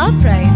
our pride.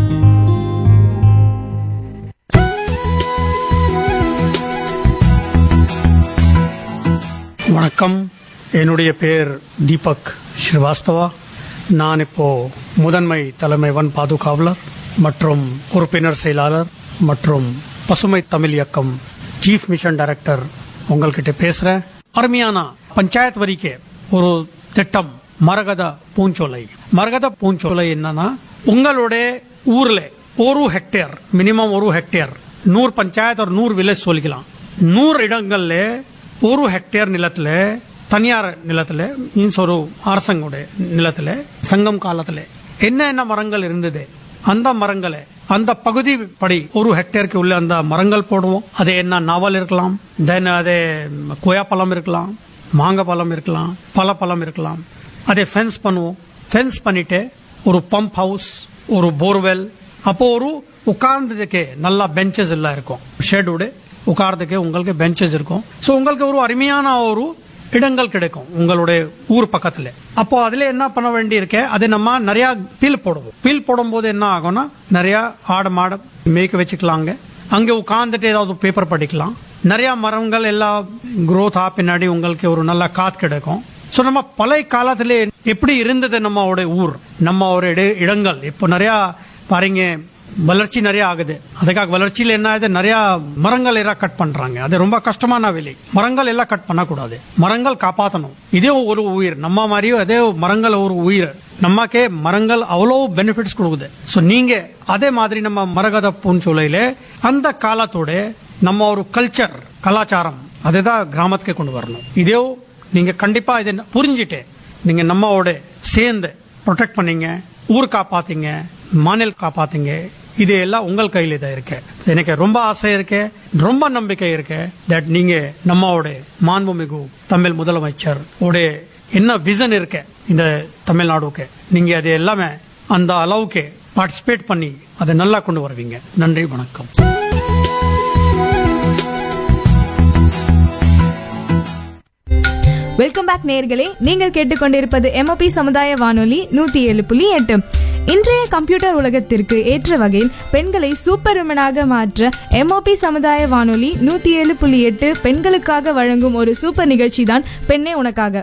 வணக்கம் என்னுடைய பேர் தீபக் ஸ்ரீவாஸ்தவா நான் இப்போ முதன்மை தலைமை வன் பாதுகாவலர் மற்றும் உறுப்பினர் செயலாளர் மற்றும் பசுமை தமிழ் இயக்கம் சீஃப் மிஷன் டைரக்டர் உங்கள்கிட்ட பேசுறேன் அருமையான பஞ்சாயத்து வரிக்கே ஒரு திட்டம் மரகத பூஞ்சோலை மரகத பூஞ்சோலை என்னன்னா உங்களுடைய ஊர்ல ஒரு ஹெக்டேர் மினிமம் ஒரு ஹெக்டேர் நூறு பஞ்சாயத்து ஒரு நூறு வில்லேஜ் சொல்லிக்கலாம் நூறு இடங்கள்ல ஒரு ஹெக்டேர் நிலத்துல தனியார் நிலத்துல மீன்ஸ் ஒரு அரசாங்கோட நிலத்துல சங்கம் காலத்துல என்ன என்ன மரங்கள் இருந்தது அந்த மரங்களை அந்த பகுதி படி ஒரு ஹெக்டேருக்கு உள்ள அந்த மரங்கள் போடுவோம் அது என்ன நாவல் இருக்கலாம் தென் அதே கொய்யா பழம் இருக்கலாம் மாங்காய் பழம் இருக்கலாம் பல பழம் இருக்கலாம் அதை ஃபென்ஸ் பண்ணுவோம் ஃபென்ஸ் பண்ணிட்டு ஒரு பம்ப் ஹவுஸ் ஒரு போர்வெல் அப்போ ஒரு உட்கார்ந்ததுக்கு நல்லா பெஞ்சஸ் எல்லாம் இருக்கும் ஷெட்டோட உட்கார்றதுக்கு உங்களுக்கு பெஞ்சஸ் இருக்கும் ஸோ உங்களுக்கு ஒரு அருமையான ஒரு இடங்கள் கிடைக்கும் உங்களுடைய ஊர் பக்கத்துல அப்போ அதுல என்ன பண்ண வேண்டி இருக்கே அது நம்ம நிறைய பீல் போடுவோம் பீல் போடும்போது என்ன ஆகும்னா நிறைய ஆடு மாடு மேய்க்க வச்சுக்கலாங்க அங்க உட்கார்ந்துட்டு ஏதாவது பேப்பர் படிக்கலாம் நிறைய மரங்கள் எல்லாம் growth ஆ பின்னாடி உங்களுக்கு ஒரு நல்ல காத்து கிடைக்கும் சோ நம்ம பழைய காலத்துல எப்படி இருந்தது நம்மளோட ஊர் நம்ம ஒரு இட- இடங்கள் இப்போ நிறைய பாருங்க வளர்ச்சி நிறைய ஆகுது அதுக்காக வளர்ச்சியில என்ன ஆகுது நிறைய மரங்கள் எல்லாம் கட் பண்றாங்க அது ரொம்ப கஷ்டமான வேலை மரங்கள் எல்லாம் கட் பண்ணக்கூடாது மரங்கள் காப்பாத்தணும் இதே ஒரு உயிர் நம்ம மாதிரியும் அதே மரங்கள் ஒரு உயிர் நமக்கே மரங்கள் அவ்வளோ பெனிஃபிட்ஸ் கொடுக்குது சோ நீங்க அதே மாதிரி நம்ம மரகத பூஞ்சோலையில அந்த காலத்தோட நம்ம ஒரு கல்ச்சர் கலாச்சாரம் அதை தான் கிராமத்துக்கு கொண்டு வரணும் இதே நீங்க கண்டிப்பா இதை புரிஞ்சுட்டு நீங்க நம்மோட சேர்ந்து ப்ரொடெக்ட் பண்ணீங்க ஊர் காப்பாத்தீங்க மாநில காப்பாத்தீங்க இது எல்லாம் உங்கள் கையில தான் இருக்கு எனக்கு ரொம்ப ஆசை இருக்கு ரொம்ப நம்பிக்கை இருக்கு தட் நீங்க நம்மோட மாண்புமிகு தமிழ் முதலமைச்சர் உடைய என்ன விசன் இருக்கு இந்த தமிழ்நாடுக்கு நீங்க அது எல்லாமே அந்த அளவுக்கு பார்ட்டிசிபேட் பண்ணி அதை நல்லா கொண்டு வருவீங்க நன்றி வணக்கம் வெல்கம் பேக் நேர்களே நீங்கள் கேட்டுக்கொண்டிருப்பது எம்ஓபி சமுதாய வானொலி நூத்தி ஏழு புள்ளி எட்டு இன்றைய கம்ப்யூட்டர் உலகத்திற்கு ஏற்ற வகையில் பெண்களை சூப்பர் விமனாக மாற்ற எம்ஓபி சமுதாய வானொலி நூத்தி ஏழு புள்ளி எட்டு பெண்களுக்காக வழங்கும் ஒரு சூப்பர் நிகழ்ச்சி தான் பெண்ணே உனக்காக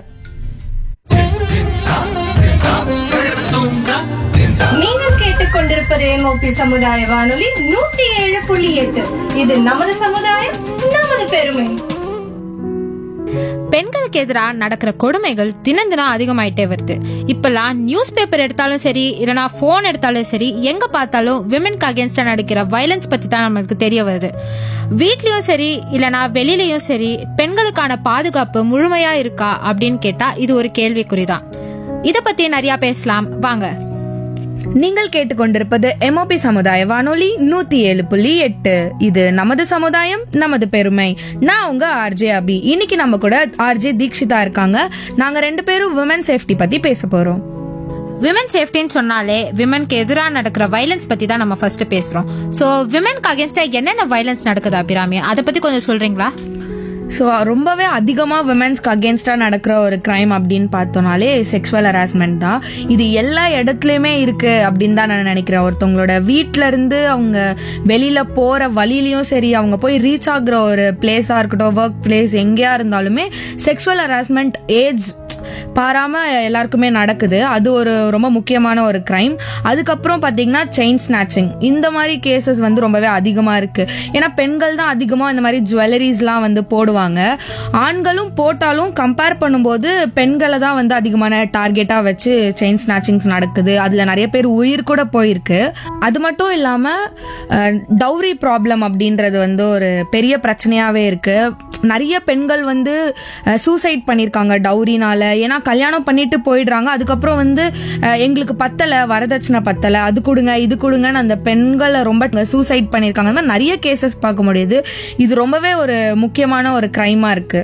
நீங்கள் கேட்டுக்கொண்டிருப்பது எம்ஓபி சமுதாய வானொலி நூத்தி ஏழு புள்ளி எட்டு இது நமது சமுதாயம் நமது பெருமை பெண்களுக்கு எதிராக நடக்கிற கொடுமைகள் தினம் தினம் அதிகமாயிட்டே வருது இப்பெல்லாம் நியூஸ் பேப்பர் எடுத்தாலும் சரி இல்லைனா ஃபோன் எடுத்தாலும் சரி எங்க பார்த்தாலும் விமென்க்கு அகேன்ஸ்டா நடக்கிற வயலன்ஸ் பத்தி தான் நமக்கு தெரிய வருது வீட்லயும் சரி இல்லனா வெளியிலயும் சரி பெண்களுக்கான பாதுகாப்பு முழுமையா இருக்கா அப்படின்னு கேட்டா இது ஒரு கேள்விக்குறிதான் இத பத்தி நிறைய பேசலாம் வாங்க நீங்கள் கேட்டுக்கொண்டிருப்பது எம்ஓபி சமுதாய வானொலி நூத்தி ஏழு புள்ளி எட்டு இது நமது சமுதாயம் நமது பெருமை நான் உங்க ஆர்ஜே அபி இன்னைக்கு நம்ம கூட ஆர்ஜே தீக்ஷிதா இருக்காங்க நாங்க ரெண்டு பேரும் விமன் சேஃப்டி பத்தி பேச போறோம் விமன் சேஃப்டின்னு சொன்னாலே விமனுக்கு எதிராக நடக்கிற வயலன்ஸ் பத்தி தான் நம்ம ஃபர்ஸ்ட் பேசுறோம் சோ விமனுக்கு அகேன்ஸ்டா என்னென்ன வயலன்ஸ் நடக்குது அபிராமி அதை பத்தி கொஞ்சம் சொல்றீங்களா ஸோ ரொம்பவே அதிகமாக விமென்ஸ்க்கு அகேன்ஸ்டாக நடக்கிற ஒரு கிரைம் அப்படின்னு பார்த்தோம்னாலே செக்ஷுவல் ஹராஸ்மெண்ட் தான் இது எல்லா இடத்துலையுமே இருக்கு அப்படின்னு தான் நான் நினைக்கிறேன் ஒருத்தவங்களோட வீட்ல இருந்து அவங்க வெளியில போற வழியிலயும் சரி அவங்க போய் ரீச் ஆகுற ஒரு பிளேஸா இருக்கட்டும் ஒர்க் பிளேஸ் எங்கேயா இருந்தாலுமே செக்ஷுவல் ஹராஸ்மெண்ட் ஏஜ் பாராம எல்லாருக்குமே நடக்குது அது ஒரு ரொம்ப முக்கியமான ஒரு கிரைம் அதுக்கப்புறம் பாத்தீங்கன்னா செயின் ஸ்நாச்சிங் இந்த மாதிரி கேசஸ் வந்து ரொம்பவே அதிகமா இருக்கு ஏன்னா பெண்கள் தான் அதிகமா இந்த மாதிரி ஜுவல்லரிஸ்லாம் வந்து போடுவாங்க ஆண்களும் போட்டாலும் கம்பேர் பண்ணும்போது பெண்களை தான் வந்து அதிகமான டார்கெட்டா வச்சு செயின் ஸ்நாச்சிங்ஸ் நடக்குது அதுல நிறைய பேர் உயிர் கூட போயிருக்கு அது மட்டும் இல்லாம டவுரி ப்ராப்ளம் அப்படின்றது வந்து ஒரு பெரிய பிரச்சனையாவே இருக்கு நிறைய பெண்கள் வந்து சூசைட் பண்ணியிருக்காங்க டவுரினால ஏன்னா கல்யாணம் பண்ணிட்டு போயிடுறாங்க அதுக்கப்புறம் வந்து அஹ், எங்களுக்கு பத்தலை வரதட்சணை பத்தலை அது கொடுங்க இது கொடுங்கன்னு அந்த பெண்களை ரொம்ப சூசைட் பண்ணியிருக்காங்க அந்த மாதிரி நிறைய கேசஸ் பார்க்க முடியுது இது ரொம்பவே ஒரு முக்கியமான ஒரு கிரைமா இருக்கு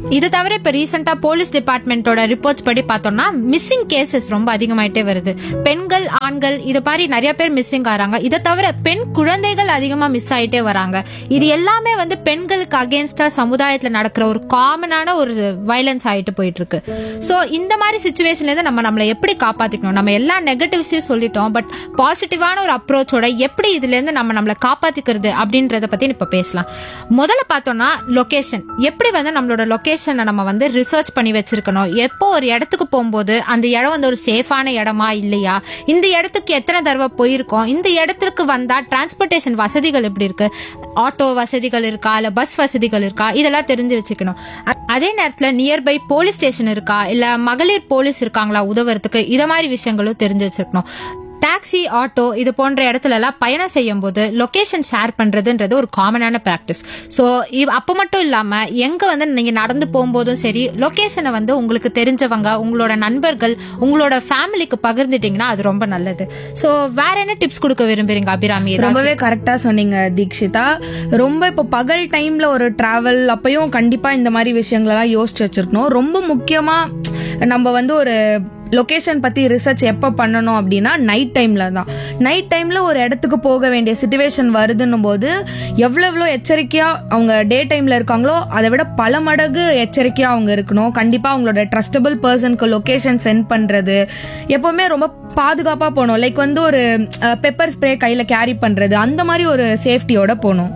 இது தவிர இப்ப ரீசெண்டா போலீஸ் டிபார்ட்மெண்ட்டோட ரிப்போர்ட்ஸ் படி பார்த்தோம்னா மிஸ்ஸிங் கேசஸ் ரொம்ப அதிகமாயிட்டே வருது பெண்கள் ஆண்கள் இது மாதிரி நிறைய பேர் மிஸ்ஸிங் ஆறாங்க இதை தவிர பெண் குழந்தைகள் அதிகமா மிஸ் ஆயிட்டே வராங்க இது எல்லாமே வந்து பெண்களுக்கு அகேன்ஸ்டா சமுதாயத்துல நடக்கிற ஒரு காமனான ஒரு வயலன்ஸ் ஆயிட்டு போயிட்டு இருக்கு சோ இந்த மாதிரி சுச்சுவேஷன்ல இருந்து நம்ம நம்மளை எப்படி காப்பாத்திக்கணும் நம்ம எல்லா நெகட்டிவ்ஸையும் சொல்லிட்டோம் பட் பாசிட்டிவான ஒரு அப்ரோச்சோட எப்படி இதுல இருந்து நம்ம நம்மளை காப்பாத்திக்கிறது அப்படின்றத பத்தி இப்ப பேசலாம் முதல்ல பார்த்தோம்னா லொகேஷன் எப்படி வந்து நம்மளோட லொகேஷனை நம்ம வந்து ரிசர்ச் பண்ணி வச்சிருக்கணும் எப்போ ஒரு இடத்துக்கு போகும்போது அந்த இடம் வந்து ஒரு சேஃபான இடமா இல்லையா இந்த இடத்துக்கு எத்தனை தடவை போயிருக்கோம் இந்த இடத்துக்கு வந்தா டிரான்ஸ்போர்ட்டேஷன் வசதிகள் எப்படி இருக்கு ஆட்டோ வசதிகள் இருக்கா இல்ல பஸ் வசதிகள் இருக்கா இதெல்லாம் தெரிஞ்சு வச்சுக்கணும் அ- அதே நேரத்துல நியர்பை போலீஸ் ஸ்டேஷன் இருக்கா இல்ல மகளிர் போலீஸ் இருக்காங்களா உதவுறதுக்கு இத மாதிரி விஷயங்களும் தெரிஞ்சு வச்சிருக்கணும் டாக்ஸி ஆட்டோ இது போன்ற இடத்துல எல்லாம் பயணம் செய்யும் போது லொகேஷன் ஷேர் பண்றதுன்றது ஒரு காமனான ப்ராக்டிஸ் ஸோ அப்போ மட்டும் இல்லாம எங்க வந்து நீங்க நடந்து போகும்போதும் சரி லொகேஷனை வந்து உங்களுக்கு தெரிஞ்சவங்க உங்களோட நண்பர்கள் உங்களோட ஃபேமிலிக்கு பகிர்ந்துட்டீங்கன்னா அது ரொம்ப நல்லது ஸோ வேற என்ன டிப்ஸ் கொடுக்க விரும்புறீங்க அபிராமி ஏதாச்சும்? ரொம்பவே கரெக்டா சொன்னீங்க தீக்ஷிதா ரொம்ப இப்போ பகல் டைம்ல ஒரு டிராவல் அப்பயும் கண்டிப்பா இந்த மாதிரி விஷயங்களெல்லாம் யோசிச்சு வச்சிருக்கணும் ரொம்ப முக்கியமா நம்ம வந்து ஒரு லொகேஷன் பத்தி ரிசர்ச் எப்ப பண்ணணும் அப்படின்னா நைட் டைம்ல தான் நைட் டைம்ல ஒரு இடத்துக்கு போக வேண்டிய சுச்சுவேஷன் வருதுன்னும் போது எவ்வளவு எவ்வளோ எச்சரிக்கையா அவங்க டே டைம்ல இருக்காங்களோ அதை விட பல மடங்கு எச்சரிக்கையா அவங்க இருக்கணும் கண்டிப்பா அவங்களோட ட்ரஸ்டபிள் பர்சனுக்கு லொகேஷன் சென்ட் பண்றது எப்பவுமே ரொம்ப பாதுகாப்பா போகணும் லைக் வந்து ஒரு பெப்பர் ஸ்ப்ரே கையில கேரி பண்றது அந்த மாதிரி ஒரு சேஃப்டியோட போகணும்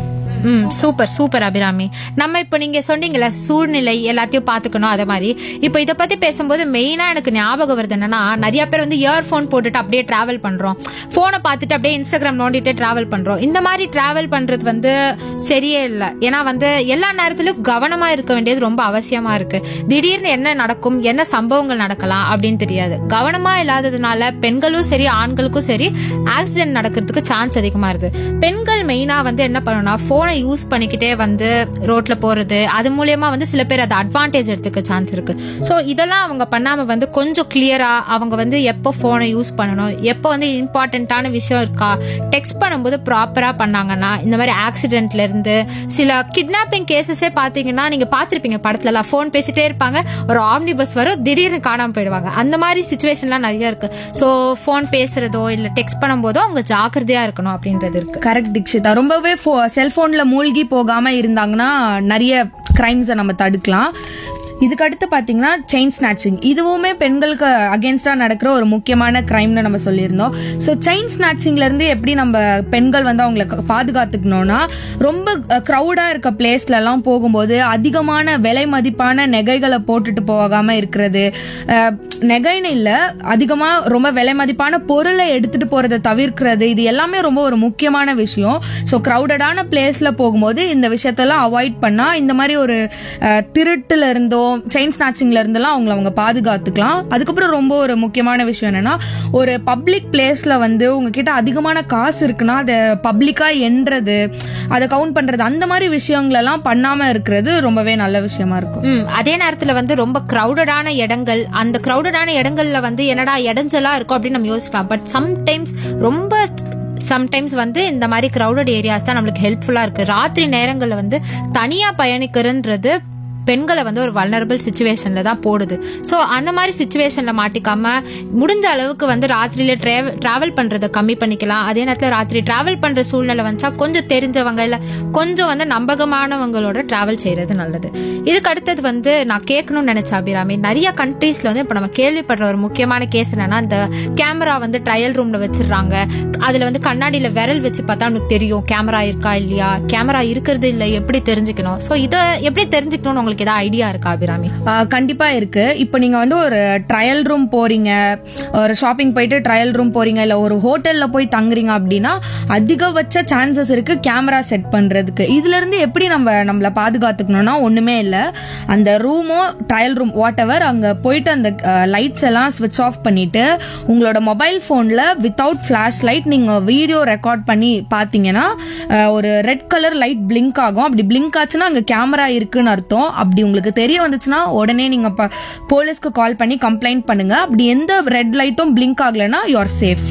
ம் சூப்பர் சூப்பர் அபிராமி நம்ம இப்போ நீங்க சொன்னீங்கல்ல சூழ்நிலை எல்லாத்தையும் பாத்துக்கணும் அதே மாதிரி இப்போ இதை பத்தி பேசும்போது மெயினா எனக்கு ஞாபகம் வருது என்னன்னா நிறைய பேர் வந்து இயர்ஃபோன் போட்டுட்டு அப்படியே டிராவல் பண்றோம் போனை பார்த்துட்டு அப்படியே இன்ஸ்டாகிராம் நோண்டிட்டு டிராவல் பண்றோம் இந்த மாதிரி டிராவல் பண்றது வந்து சரியே இல்லை ஏன்னா வந்து எல்லா நேரத்திலும் கவனமா இருக்க வேண்டியது ரொம்ப அவசியமா இருக்கு திடீர்னு என்ன நடக்கும் என்ன சம்பவங்கள் நடக்கலாம் அப்படின்னு தெரியாது கவனமா இல்லாததுனால பெண்களும் சரி ஆண்களுக்கும் சரி ஆக்சிடென்ட் நடக்கிறதுக்கு சான்ஸ் அதிகமா இருக்கு பெண்கள் மெயினா வந்து என்ன பண்ணணும்னா போனை யூஸ் பண்ணிக்கிட்டே வந்து ரோட்ல போறது அது மூலியமா வந்து சில பேர் அதை அட்வான்டேஜ் எடுத்துக்க சான்ஸ் இருக்கு ஸோ இதெல்லாம் அவங்க பண்ணாம வந்து கொஞ்சம் கிளியரா அவங்க வந்து எப்போ போனை யூஸ் பண்ணணும் எப்போ வந்து இம்பார்ட்டன்டான விஷயம் இருக்கா டெக்ஸ்ட் பண்ணும்போது ப்ராப்பரா பண்ணாங்கன்னா இந்த மாதிரி ஆக்சிடென்ட்ல இருந்து சில கிட்னாப்பிங் கேசஸே பாத்தீங்கன்னா நீங்க பாத்திருப்பீங்க படத்துல எல்லாம் போன் பேசிட்டே இருப்பாங்க ஒரு ஆம்னி பஸ் வரும் திடீர்னு காணாம போயிடுவாங்க அந்த மாதிரி சுச்சுவேஷன்லாம் நிறைய இருக்கு ஸோ போன் பேசுறதோ இல்ல டெக்ஸ்ட் பண்ணும்போதோ அவங்க ஜாக்கிரதையா இருக்கணும் அப்படின்றது இருக்கு கரெக்ட் தீக்ஷிதா ரொம்பவே செல்போன்ல மூழ்கி போகாம இருந்தாங்கன்னா நிறைய கிரைம்ஸை நம்ம தடுக்கலாம் இதுக்கு அடுத்து பாத்தீங்கன்னா செயின் ஸ்நாச்சிங் இதுவுமே பெண்களுக்கு அகேன்ஸ்டா நடக்கிற ஒரு முக்கியமான கிரைம்னு நம்ம சொல்லியிருந்தோம் ஸோ செயின் ஸ்நாச்சிங்ல இருந்து எப்படி நம்ம பெண்கள் வந்து அவங்களை க- பாதுகாத்துக்கணும்னா ரொம்ப க்ரௌடா இருக்க பிளேஸ்ல எல்லாம் போகும்போது அதிகமான விலை மதிப்பான நெகைகளை போட்டுட்டு போகாம இருக்கிறது அஹ், நெகைன்னு இல்ல அதிகமா ரொம்ப விலை மதிப்பான பொருளை எடுத்துட்டு போறதை தவிர்க்கிறது இது எல்லாமே ரொம்ப ஒரு முக்கியமான விஷயம் ஸோ க்ரௌடடான பிளேஸ்ல போகும்போது இந்த விஷயத்தெல்லாம் அவாய்ட் பண்ணா இந்த மாதிரி ஒரு அஹ், திருட்டுல இருந்தோ செயின் ஸ்நாச்சிங்ல இருந்தெல்லாம் அவங்கள அவங்க பாதுகாத்துக்கலாம் அதுக்கப்புறம் ரொம்ப ஒரு முக்கியமான விஷயம் என்னன்னா ஒரு பப்ளிக் பிளேஸ்ல வந்து உங்ககிட்ட அதிகமான காசு இருக்குன்னா அதை பப்ளிக்கா எண்றது அதை கவுண்ட் பண்றது அந்த மாதிரி விஷயங்களெல்லாம் பண்ணாம இருக்கிறது ரொம்பவே நல்ல விஷயமா இருக்கும் ம் அதே நேரத்துல வந்து ரொம்ப கிரௌடடான இடங்கள் அந்த கிரௌடடான இடங்கள்ல வந்து என்னடா இடைஞ்சலா இருக்கும் அப்படின்னு நம்ம யோசிக்கலாம் பட் சம்டைம்ஸ் ரொம்ப சம்டைம்ஸ் வந்து இந்த மாதிரி கிரௌடட் ஏரியாஸ் தான் நம்மளுக்கு ஹெல்ப்ஃபுல்லா இருக்கு ராத்திரி நேரங்கள்ல வந்து தனியா பயணிக்கிறன்றது பெண்களை வந்து ஒரு வல்னரபிள் சுச்சுவேஷன்ல தான் போடுது ஸோ அந்த மாதிரி சுச்சுவேஷன்ல மாட்டிக்காம முடிஞ்ச அளவுக்கு வந்து ராத்திரியில டிராவல் பண்றதை கம்மி பண்ணிக்கலாம் அதே நேரத்தில் ராத்திரி டிராவல் பண்ற சூழ்நிலை வந்துச்சா கொஞ்சம் தெரிஞ்சவங்க இல்ல கொஞ்சம் வந்து நம்பகமானவங்களோட டிராவல் செய்யறது நல்லது இதுக்கு அடுத்தது வந்து நான் கேட்கணும்னு நினைச்ச அபிராமி நிறைய கண்ட்ரீஸ்ல வந்து இப்போ நம்ம கேள்விப்படுற ஒரு முக்கியமான கேஸ் என்னன்னா இந்த கேமரா வந்து ட்ரையல் ரூம்ல வச்சிடுறாங்க அதுல வந்து கண்ணாடியில விரல் வச்சு பார்த்தா நமக்கு தெரியும் கேமரா இருக்கா இல்லையா கேமரா இருக்கிறது இல்லை எப்படி தெரிஞ்சுக்கணும் ஸோ இதை எப்படி தெரிஞ்சுக்கணும்னு உங்களுக்கு ஏதாவது ஐடியா இருக்கா அபிராமி ஆஹ் கண்டிப்பா இருக்கு இப்போ நீங்க வந்து ஒரு ட்ரையல் ரூம் போறீங்க ஒரு ஷாப்பிங் போயிட்டு ட்ரையல் ரூம் போறீங்க இல்ல ஒரு ஹோட்டல்ல போய் தங்குறீங்க அப்படின்னா அதிகபட்ச சான்சஸ் இருக்கு கேமரா செட் பண்றதுக்கு இதுல இருந்து எப்படி நம்ம நம்மள பாதுகாத்துக்கணும்னா ஒண்ணுமே இல்ல அந்த ரூமோ ட்ரையல் ரூம் வாட் எவர் அங்க போயிட்டு அந்த லைட்ஸ் எல்லாம் ஸ்விட்ச் ஆஃப் பண்ணிட்டு உங்களோட மொபைல் போன்ல வித்தவுட் ஃபிளாஷ் லைட் நீங்க வீடியோ ரெக்கார்ட் பண்ணி பாத்தீங்கன்னா ஆஹ் ஒரு ரெட் கலர் லைட் பிளிங்க் ஆகும் அப்படி பிளிங்க் ஆச்சுன்னா அங்க கேமரா இருக்குன்னு அர்த்தம் அப்படி உங்களுக்கு தெரிய வந்துச்சுன்னா உடனே நீங்க போலீஸ்க்கு கால் பண்ணி கம்ப்ளைண்ட் பண்ணுங்க அப்படி எந்த ரெட் லைட்டும் பிளிங்க் ஆகலைன்னா யூஆர் சேஃப்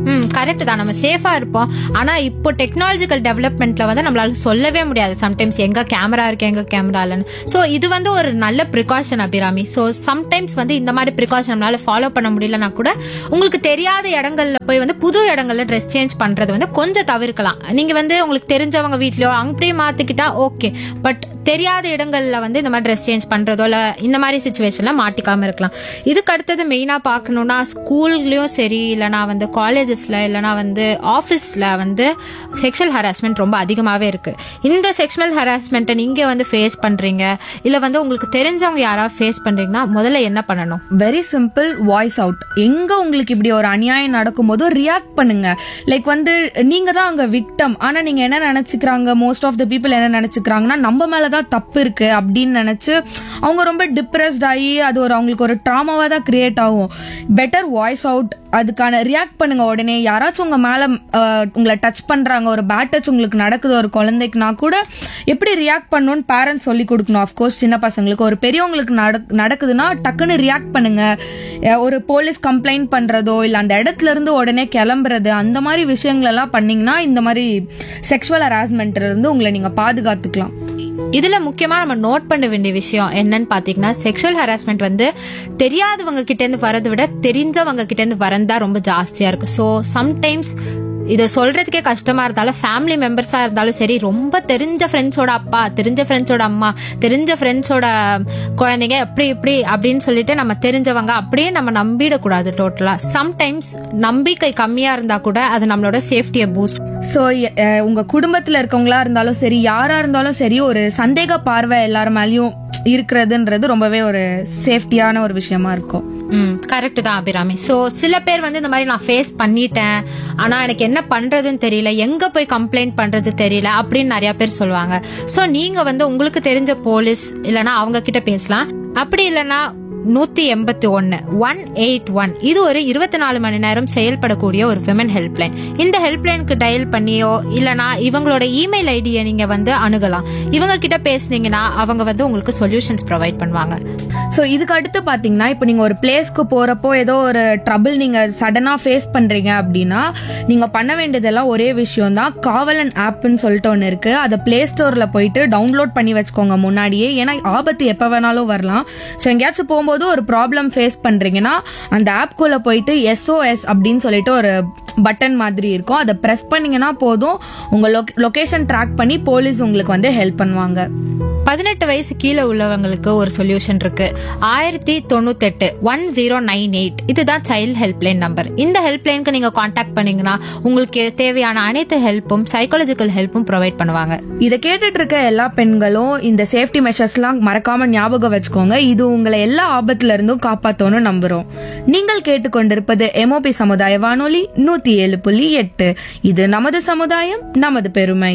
ம் கரெக்ட் தான் நம்ம சேஃபா இருப்போம் ஆனா இப்போ டெக்னாலஜிக்கல் டெவலப்மெண்ட்ல வந்து நம்மளால சொல்லவே முடியாது சம்டைம்ஸ் எங்க கேமரா இருக்கு எங்க கேமரா இல்லைன்னு ஸோ இது வந்து ஒரு நல்ல ப்ரிகாஷன் அபிராமி ஸோ சம்டைம்ஸ் வந்து இந்த மாதிரி ப்ரிகாஷன் நம்மளால ஃபாலோ பண்ண முடியலனா கூட உங்களுக்கு தெரியாத இடங்கள்ல போய் வந்து புது இடங்கள்ல ட்ரெஸ் சேஞ்ச் பண்றது வந்து கொஞ்சம் தவிர்க்கலாம் நீங்க வந்து உங்களுக்கு தெரிஞ்சவங்க வீட்லயோ அப்படியே மாத்திக்கிட்டா ஓகே பட் தெரியாத இடங்கள்ல வந்து இந்த மாதிரி ட்ரெஸ் சேஞ்ச் பண்றதோ இல்ல இந்த மாதிரி சுச்சுவேஷன்ல மாட்டிக்காம இருக்கலாம் இதுக்கு அடுத்தது மெயினா பார்க்கணும்னா ஸ்கூல்லயும் சரி இல்லனா வந்து காலேஜஸ்ல இல்லனா வந்து ஆஃபீஸ்ல வந்து செக்ஷுவல் ஹராஸ்மெண்ட் ரொம்ப அதிகமாவே இருக்கு இந்த செக்ஷுவல் ஹராஸ்மெண்ட்டை நீங்க வந்து ஃபேஸ் பண்றீங்க இல்ல வந்து உங்களுக்கு தெரிஞ்சவங்க யாராவது ஃபேஸ் பண்றீங்கன்னா முதல்ல என்ன பண்ணணும் வெரி சிம்பிள் வாய்ஸ் அவுட் எங்க உங்களுக்கு இப்படி ஒரு அநியாயம் நடக்கும்போது ரியாக்ட் பண்ணுங்க லைக் வந்து நீங்க தான் அங்க விக்டம் ஆனா நீங்க என்ன நினைச்சுக்கிறாங்க மோஸ்ட் ஆஃப் த பீப்புள் என்ன நினைச்சுக்கிறாங்கன்னா நம்ம மேலதான் தப்பு இருக்கு அப்படின்னு நினைச்சு அவங்க ரொம்ப டிப்ரெஸ்ட் ஆகி அது ஒரு அவங்களுக்கு ஒரு ட்ராமாவா தான் கிரியேட் ஆகும் பெட்டர் வாய்ஸ் அவுட் அதுக்கான ரியாக்ட் பண்ணுங்க உடனே யாராச்சும் உங்க மேல அஹ், உங்களை டச் பண்றாங்க ஒரு பேட் டச் உங்களுக்கு நடக்குது ஒரு குழந்தைக்குனா கூட எப்படி ரியாக்ட் பண்ணணும்னு பேரண்ட்ஸ் சொல்லி கொடுக்கணும் அஃப்கோர்ஸ் சின்ன பசங்களுக்கு ஒரு பெரியவங்களுக்கு நடக்- நடக்குதுன்னா டக்குன்னு ரியாக்ட் பண்ணுங்க அஹ், ஒரு போலீஸ் கம்ப்ளைண்ட் பண்றதோ இல்ல அந்த இடத்துல இருந்து உடனே கிளம்புறது அந்த மாதிரி விஷயங்கள் எல்லாம் பண்ணீங்கன்னா இந்த மாதிரி செக்ஷுவல் ஹராஸ்மெண்ட்ல இருந்து உங்களை நீங்க பாதுகாத்துக்கலாம் இதுல முக்கியமா நம்ம நோட் பண்ண வேண்டிய விஷயம் என்னன்னு பாத்தீங்கன்னா செக்ஷுவல் ஹராஸ்மெண்ட் வந்து தெரியாதவங்க கிட்ட இருந்து வரதை விட தெரிஞ்சவங்க கிட்ட இருந்து வரந்தா ரொம்ப ஜாஸ்தியா இருக்கு ஸோ சம்டைம்ஸ் இதை சொல்றதுக்கே கஷ்டமா இருந்தாலும் ஃபேமிலி மெம்பர்ஸா இருந்தாலும் சரி ரொம்ப தெரிஞ்ச ஃப்ரெண்ட்ஸோட அப்பா தெரிஞ்ச ஃப்ரெண்ட்ஸோட அம்மா தெரிஞ்ச ஃப்ரெண்ட்ஸோட குழந்தைங்க எப்படி இப்படி அப்படின்னு சொல்லிட்டு நம்ம தெரிஞ்சவங்க அப்படியே நம்ம நம்பிடக்கூடாது டோட்டலா சம்டைம்ஸ் நம்பிக்கை கம்மியா இருந்தா கூட அது நம்மளோட சேஃப்டியை பூஸ்ட் ஸோ உங்க குடும்பத்துல இருக்கவங்களா இருந்தாலும் சரி யாரா இருந்தாலும் சரி ஒரு சந்தேக பார்வை எல்லார் மேலயும் இருக்கிறதுன்றது ரொம்பவே ஒரு சேஃப்டியான ஒரு விஷயமா இருக்கும் ம் கரெக்ட் தான் அபிராமி ஸோ சில பேர் வந்து இந்த மாதிரி நான் ஃபேஸ் பண்ணிட்டேன் ஆனா எனக்கு என்ன பண்றதுன்னு தெரியல எங்க போய் கம்ப்ளைண்ட் பண்றது தெரியல அப்படின்னு நிறைய பேர் சொல்லுவாங்க ஸோ நீங்க வந்து உங்களுக்கு தெரிஞ்ச போலீஸ் இல்லைன்னா அவங்க கிட்ட பேசலாம் அப்படி இல்லைன்னா நூத்தி எண்பத்தி ஒன்னு ஒன் எயிட் ஒன் இது ஒரு இருபத்தி நாலு மணி நேரம் செயல்படக்கூடிய ஒரு விமன் ஹெல்ப்லைன் இந்த ஹெல்ப்லைனுக்கு டயல் பண்ணியோ இல்லனா இவங்களோட இமெயில் ஐடியை நீங்க வந்து அணுகலாம் இவங்க கிட்ட பேசுனீங்கன்னா அவங்க வந்து உங்களுக்கு சொல்யூஷன்ஸ் ப்ரொவைட் பண்ணுவாங்க ஸோ இதுக்கு அடுத்து பார்த்தீங்கன்னா இப்போ நீங்கள் ஒரு பிளேஸ்க்கு போகிறப்போ ஏதோ ஒரு ட்ரபிள் நீங்கள் சடனாக ஃபேஸ் பண்ணுறீங்க அப்படின்னா நீங்கள் பண்ண வேண்டியதெல்லாம் ஒரே விஷயம் தான் காவலன் ஆப்னு சொல்லிட்டு ஒன்று இருக்குது அதை ப்ளே ஸ்டோரில் போயிட்டு டவுன்லோட் பண்ணி வச்சுக்கோங்க முன்னாடியே ஏன்னா ஆபத்து எப்போ வேணாலும் வரலாம் ஸோ எங்கேயாச்சும் போகும்போது ஒரு ப்ராப்ளம் ஃபேஸ் பண்ணுறீங்கன்னா அந்த ஆப்குள்ளே போயிட்டு எஸ்ஓஎஸ் அப்படின்னு சொல்லிட்டு ஒரு பட்டன் மாதிரி இருக்கும் அதை ப்ரெஸ் பண்ணீங்கன்னா போதும் உங்கள் லொகேஷன் ட்ராக் பண்ணி போலீஸ் உங்களுக்கு வந்து ஹெல்ப் பண்ணுவாங்க பதினெட்டு வயசு கீழே உள்ளவங்களுக்கு ஒரு சொல்யூஷன் இருக்கு ஆயிரத்தி தொண்ணூத்தெட்டு ஒன் ஜீரோ நைன் எயிட் இதுதான் சைல்ட் ஹெல்ப்லைன் நம்பர் இந்த ஹெல்ப்லைனுக்கு நீங்க காண்டாக்ட் பண்ணீங்கன்னா உங்களுக்கு தேவையான அனைத்து ஹெல்ப்பும் சைக்காலஜிக்கல் ஹெல்ப்பும் ப்ரொவைட் பண்ணுவாங்க இதை கேட்டுட்டு இருக்க எல்லா பெண்களும் இந்த சேஃப்டி மெஷர்ஸ்லாம் மறக்காம ஞாபகம் வச்சுக்கோங்க இது உங்களை எல்லா ஆபத்துல இருந்தும் காப்பாத்தோன்னு நம்புறோம் நீங்கள் கேட்டுக்கொண்டிருப்பது எம்ஓபி சமுதாய வானொலி நூத்தி ஏழு புள்ளி எட்டு இது நமது சமுதாயம் நமது பெருமை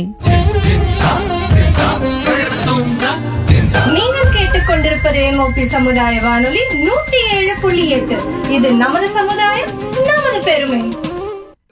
நீங்கள் கேட்டுக்கொண்டிருப்பது எம்ஓபி சமுதாய வானொலி நூத்தி ஏழு புள்ளி எட்டு இது நமது சமுதாயம் நமது பெருமை